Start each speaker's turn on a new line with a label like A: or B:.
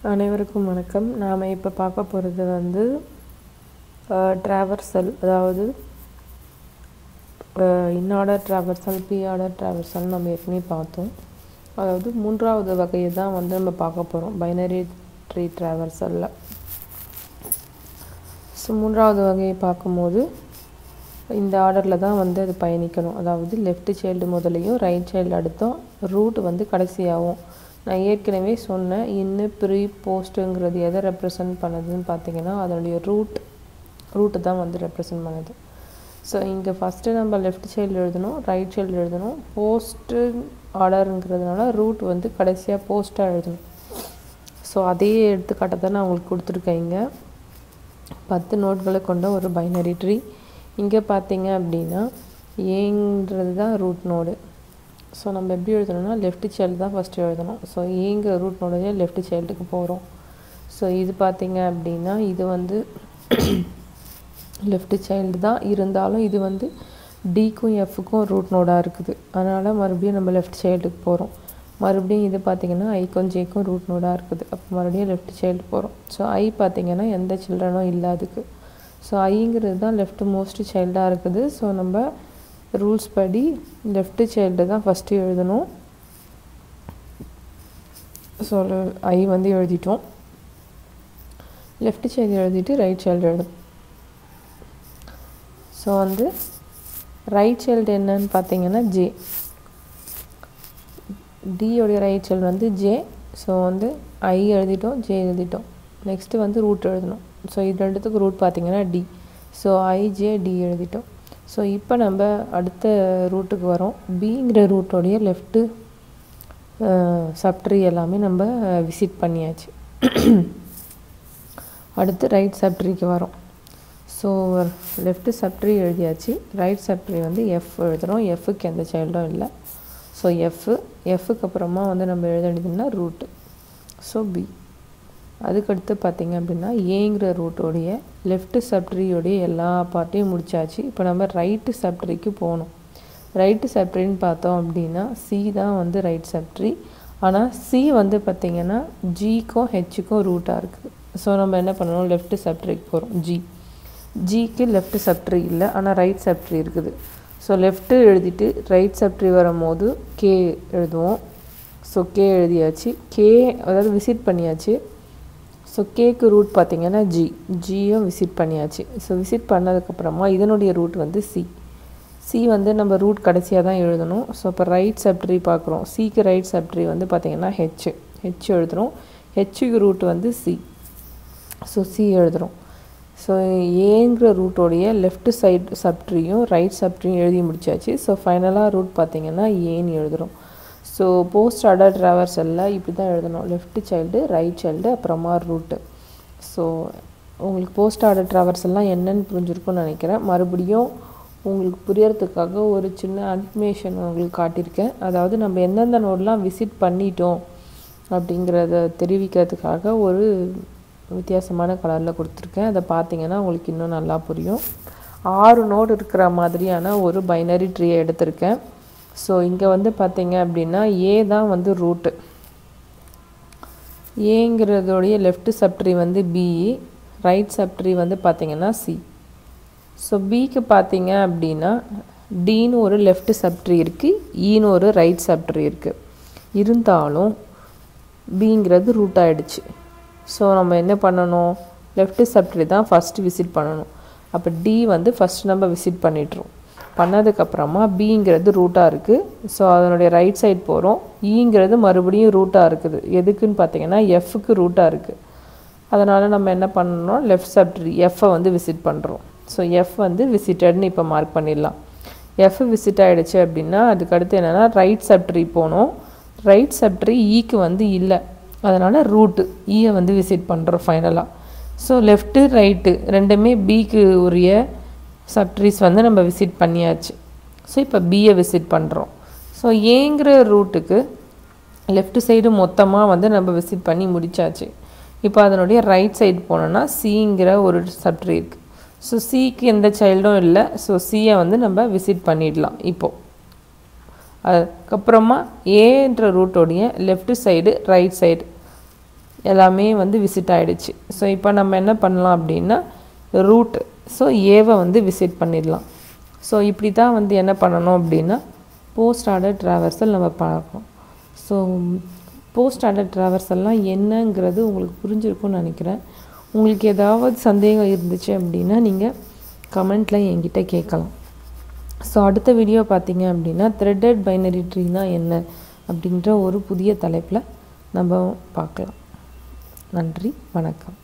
A: அனைவருக்கும் வணக்கம் நாம் இப்போ பார்க்க போகிறது வந்து ட்ராவர்சல் அதாவது in order traversal pre order traversal நம்ம ஏற்கனவே பார்த்தோம் அதாவது மூன்றாவது வகையை தான் வந்து நம்ம பார்க்க போகிறோம் பைனரி ட்ரீ ட்ராவர்சலில் ஸோ மூன்றாவது வகையை பார்க்கும்போது இந்த ஆர்டரில் தான் வந்து அது பயணிக்கணும் அதாவது லெஃப்ட் சைல்டு முதலையும் ரைட் சைல்டு அடுத்தும் ரூட் வந்து கடைசியாகும் நான் ஏற்கனவே சொன்னேன் இன்னு ப்ரீ போஸ்ட்டுங்கிறது எதை ரெப்ரசன்ட் பண்ணுதுன்னு பார்த்தீங்கன்னா அதனுடைய ரூட் ரூட்டு தான் வந்து ரெப்ரசன்ட் பண்ணுது ஸோ இங்கே ஃபஸ்ட்டு நம்ம லெஃப்ட் சைல்டு எழுதணும் ரைட் சைல்டு எழுதணும் போஸ்ட்டு ஆர்டருங்கிறதுனால ரூட் வந்து கடைசியாக போஸ்ட்டாக எழுதணும் ஸோ அதே எடுத்துக்காட்டை தான் நான் உங்களுக்கு கொடுத்துருக்கேன் இங்கே பத்து நோட்களை கொண்ட ஒரு பைனரி ட்ரீ இங்கே பார்த்தீங்க அப்படின்னா ஏங்கிறது தான் ரூட் நோடு ஸோ நம்ம எப்படி எழுதணும்னா லெஃப்ட் சைல்டு தான் ஃபஸ்ட்டு எழுதணும் ஸோ ஏங்கிற ரூட் நோடையே லெஃப்ட் சைல்டுக்கு போகிறோம் ஸோ இது பார்த்தீங்க அப்படின்னா இது வந்து லெஃப்ட் சைல்டு தான் இருந்தாலும் இது வந்து டிக்கும் எஃப்க்கும் ரூட் நோடாக இருக்குது அதனால் மறுபடியும் நம்ம லெஃப்ட் சைல்டுக்கு போகிறோம் மறுபடியும் இது பார்த்திங்கன்னா ஐக்கும் ஜேக்கும் ரூட் நோடாக இருக்குது அப்போ மறுபடியும் லெஃப்ட் சைல்டு போகிறோம் ஸோ ஐ பார்த்திங்கன்னா எந்த சில்ட்ரனும் இல்லை அதுக்கு ஸோ ஐங்கிறது தான் லெஃப்ட் மோஸ்ட் சைல்டாக இருக்குது ஸோ நம்ம ரூல்ஸ் படி லெஃப்ட் சைல்டு தான் ஃபஸ்ட்டு எழுதணும் ஸோ ஐ வந்து எழுதிட்டோம் லெஃப்ட் சைல்டு எழுதிட்டு ரைட் சைல்டு எழுதணும் ஸோ வந்து ரைட் சைல்டு என்னன்னு பார்த்தீங்கன்னா ஜே டியோடைய ரைட் சைல்டு வந்து ஜே ஸோ வந்து ஐ எழுதிட்டோம் ஜே எழுதிட்டோம் நெக்ஸ்ட்டு வந்து ரூட் எழுதணும் ஸோ இது ரெண்டுத்துக்கு ரூட் பார்த்திங்கன்னா D so I J D எழுதிட்டோம் ஸோ இப்போ நம்ம அடுத்த ரூட்டுக்கு வரோம் பிங்கிற ரூட்டோடைய லெஃப்ட்டு சப்ட்ரி எல்லாமே நம்ம விசிட் பண்ணியாச்சு அடுத்து ரைட் சப்ட்ரிக்கு வரோம் ஸோ லெஃப்ட்டு சப்ட்ரி எழுதியாச்சு ரைட் சப்ட்ரி வந்து எஃப் எழுதுகிறோம் எஃப்க்கு எந்த சைல்டும் இல்லை ஸோ எஃப்பு எஃப்க்கு அப்புறமா வந்து நம்ம எழுத வேண்டியதுன்னா ரூட்டு ஸோ பி அதுக்கடுத்து பார்த்திங்க அப்படின்னா ஏங்கிற ரூட்டோடைய லெஃப்ட் சப்ட்ரியோடைய எல்லா பார்ட்டையும் முடிச்சாச்சு இப்போ நம்ம ரைட்டு சப்ட்ரிக்கு போகணும் ரைட்டு சப்ட்ரின்னு பார்த்தோம் அப்படின்னா சி தான் வந்து ரைட் சப்ட்ரி ஆனால் சி வந்து பார்த்திங்கன்னா ஜிக்கும் ஹெச்சுக்கும் ரூட்டாக இருக்குது ஸோ நம்ம என்ன பண்ணணும் லெஃப்ட் சப்ட்ரிக்கு போகிறோம் ஜி ஜிக்கு லெஃப்ட் சப்ட்ரி இல்லை ஆனால் ரைட் சப்ட்ரி இருக்குது ஸோ லெஃப்ட்டு எழுதிட்டு ரைட் சப்ட்ரி வரும்போது கே எழுதுவோம் ஸோ கே எழுதியாச்சு கே அதாவது விசிட் பண்ணியாச்சு ஸோ கேக்கு ரூட் பார்த்திங்கன்னா ஜி ஜியும் விசிட் பண்ணியாச்சு ஸோ விசிட் பண்ணதுக்கப்புறமா இதனுடைய ரூட் வந்து சி சி வந்து நம்ம ரூட் கடைசியாக தான் எழுதணும் ஸோ இப்போ ரைட் சப்ட்ரி பார்க்குறோம் சிக்கு ரைட் சப்ட்ரி வந்து பார்த்திங்கன்னா ஹெச் ஹெச் எழுதுகிறோம் ஹெச்சுக்கு ரூட் வந்து சி ஸோ சி எழுதுகிறோம் ஸோ ஏங்கிற ரூட்டோடைய லெஃப்ட் சைடு சப்ட்ரியும் ரைட் சப்ட்ரியும் எழுதி முடிச்சாச்சு ஸோ ஃபைனலாக ரூட் பார்த்திங்கன்னா ஏன்னு எழுதுகிறோம் ஸோ போஸ்ட் ஆர்டர் ட்ராவர்சலில் இப்படி தான் எழுதணும் லெஃப்ட் சைல்டு ரைட் சைல்டு அப்புறமா ரூட்டு ஸோ உங்களுக்கு போஸ்ட் ஆர்டர் ட்ராவர்சல்லாம் என்னென்னு புரிஞ்சிருக்கும்னு நினைக்கிறேன் மறுபடியும் உங்களுக்கு புரியறதுக்காக ஒரு சின்ன அன்ஃபர்மேஷன் உங்களுக்கு காட்டியிருக்கேன் அதாவது நம்ம எந்தெந்த நோடெலாம் விசிட் பண்ணிட்டோம் அப்படிங்கிறத தெரிவிக்கிறதுக்காக ஒரு வித்தியாசமான கலரில் கொடுத்துருக்கேன் அதை பார்த்தீங்கன்னா உங்களுக்கு இன்னும் நல்லா புரியும் ஆறு நோடு இருக்கிற மாதிரியான ஒரு பைனரி ட்ரீயை எடுத்திருக்கேன் ஸோ இங்கே வந்து பார்த்தீங்க அப்படின்னா ஏ தான் வந்து ரூட்டு ஏங்கிறதோடைய லெஃப்ட் சப்ட்ரி வந்து பிஇ ரைட் சப்ட்ரி வந்து பார்த்திங்கன்னா சி ஸோ பிக்கு பார்த்தீங்க அப்படின்னா டின்னு ஒரு லெஃப்ட் சப்ட்ரி இருக்குது ஈன்னு ஒரு ரைட் சப்ட்ரி இருக்குது இருந்தாலும் பிங்கிறது ரூட் ஆகிடுச்சு ஸோ நம்ம என்ன பண்ணணும் லெஃப்ட் சப்ட்ரி தான் ஃபஸ்ட்டு விசிட் பண்ணணும் அப்போ டி வந்து ஃபஸ்ட் நம்ம விசிட் பண்ணிட்டுரும் பண்ணதுக்கப்புறமா பிங்கிறது ரூட்டாக இருக்குது ஸோ அதனுடைய ரைட் சைட் போகிறோம் ஈங்கிறது மறுபடியும் ரூட்டாக இருக்குது எதுக்குன்னு பார்த்தீங்கன்னா எஃப்க்கு ரூட்டாக இருக்குது அதனால் நம்ம என்ன பண்ணணும் லெஃப்ட் சப்ட்ரி எஃப்பை வந்து விசிட் பண்ணுறோம் ஸோ எஃப் வந்து விசிட்டட்னு இப்போ மார்க் பண்ணிடலாம் எஃப் விசிட் ஆகிடுச்சு அப்படின்னா அதுக்கடுத்து என்னென்னா ரைட் சப்ட்ரி போகணும் ரைட் சப்ட்ரி ஈக்கு வந்து இல்லை அதனால் ரூட்டு ஈயை வந்து விசிட் பண்ணுறோம் ஃபைனலாக ஸோ லெஃப்ட்டு ரைட்டு ரெண்டுமே பிக்கு உரிய சப்ட்ரிஸ் வந்து நம்ம விசிட் பண்ணியாச்சு ஸோ இப்போ பியை விசிட் பண்ணுறோம் ஸோ ஏங்கிற ரூட்டுக்கு லெஃப்ட் சைடு மொத்தமாக வந்து நம்ம விசிட் பண்ணி முடித்தாச்சு இப்போ அதனுடைய ரைட் சைடு போனோன்னா சிங்கிற ஒரு சப்ட்ரி இருக்குது ஸோ சிக்கு எந்த சைல்டும் இல்லை ஸோ சியை வந்து நம்ம விசிட் பண்ணிடலாம் இப்போது அதுக்கப்புறமா ஏன்ற ரூட்டோடைய லெஃப்ட் சைடு ரைட் சைடு எல்லாமே வந்து விசிட் ஆகிடுச்சு ஸோ இப்போ நம்ம என்ன பண்ணலாம் அப்படின்னா ரூட் ஸோ ஏவை வந்து விசிட் பண்ணிடலாம் ஸோ இப்படி தான் வந்து என்ன பண்ணணும் அப்படின்னா போஸ்ட் ஆர்டர் ட்ராவர்சல் நம்ம பார்க்கணும் ஸோ போஸ்ட் ஆர்டர் ட்ராவர்சல்லாம் என்னங்கிறது உங்களுக்கு புரிஞ்சிருக்கும்னு நினைக்கிறேன் உங்களுக்கு ஏதாவது சந்தேகம் இருந்துச்சு அப்படின்னா நீங்கள் கமெண்ட்டில் என்கிட்ட கேட்கலாம் ஸோ அடுத்த வீடியோ பார்த்தீங்க அப்படின்னா த்ரெட்டட் பைனரி ட்ரீனா என்ன அப்படின்ற ஒரு புதிய தலைப்பில் நம்ம பார்க்கலாம் நன்றி வணக்கம்